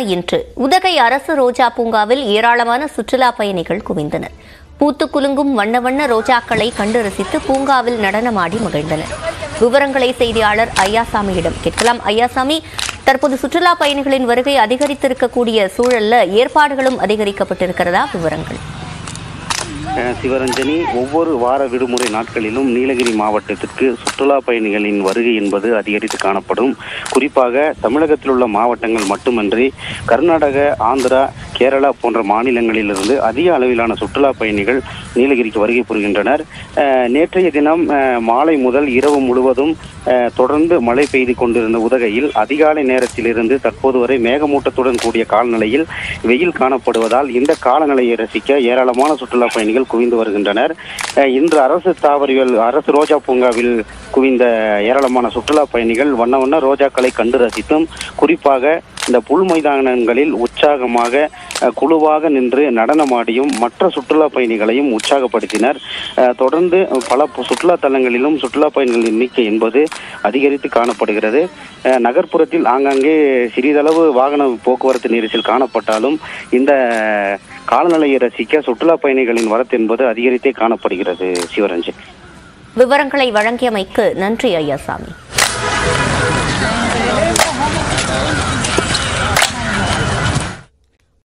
இன்று உதகை அரசு ரோஜா பூங்காவில் ஏராளமான சுற்றுலா பயணிகள் குவிந்தனர் பூத்து குலுங்கும் வண்ண வண்ண ரோஜாக்களை கண்டு ரசித்து பூங்காவில் நடனமாடி மகிழ்ந்தனர் விவரங்களை செய்தியாளர் ஐயாசாமியிடம் கேட்கலாம் ஐயாசாமி தற்போது சுற்றுலா பயணிகளின் வருகை அதிகரித்திருக்கக்கூடிய சூழல்ல ஏற்பாடுகளும் அதிகரிக்கப்பட்டிருக்கிறதா விவரங்கள் அஹ் சிவரஞ்சனி ஒவ்வொரு வார விடுமுறை நாட்களிலும் நீலகிரி மாவட்டத்திற்கு சுற்றுலா பயணிகளின் வருகை என்பது அதிகரித்து காணப்படும் குறிப்பாக தமிழகத்தில் உள்ள மாவட்டங்கள் மட்டுமன்றி கர்நாடக ஆந்திரா கேரளா போன்ற மாநிலங்களிலிருந்து அதிக அளவிலான சுற்றுலா பயணிகள் நீலகிரிக்கு வருகை புரிகின்றனர் அஹ் நேற்றைய தினம் அஹ் மாலை முதல் இரவு முழுவதும் அஹ் தொடர்ந்து மழை பெய்து கொண்டிருந்த உதகையில் அதிகாலை நேரத்திலிருந்து தற்போது வரை மேகமூட்டத்துடன் கூடிய காலநிலையில் வெயில் காணப்படுவதால் இந்த காலநிலையை ரசிக்க ஏராளமான சுற்றுலா பயணிகள் குவிந்து வருகின்றனர் அஹ் இன்று அரசு தாவரவியல் அரசு ரோஜா பூங்காவில் குவிந்த ஏராளமான சுற்றுலா பயணிகள் வண்ண வண்ண ரோஜாக்களை கண்டு ரசித்தும் குறிப்பாக இந்த புல் மைதானங்களில் உற்சாகமாக அஹ், குழுவாக நின்று நடனமாடியும் மற்ற சுற்றுலா பயணிகளையும் உற்சாகப்படுத்தினர் அஹ், தொடர்ந்து பல பு- சுற்றுலா தலங்களிலும் சுற்றுலா பயணிகளின் எண்ணிக்கை என்பது அதிகரித்து காணப்படுகிறது அஹ், நகர்ப்புறத்தில் ஆங்காங்கே சிறிதளவு வாகன போக்குவரத்து நெரிசல் காணப்பட்டாலும் இந்த காலநிலையை ரசிக்க சுற்றுலா பயணிகளின் வரத்து என்பது அதிகரித்தே காணப்படுகிறது சிவரஞ்சன் விவரங்களை வழங்கியமைக்கு நன்றி ஐயாசாமி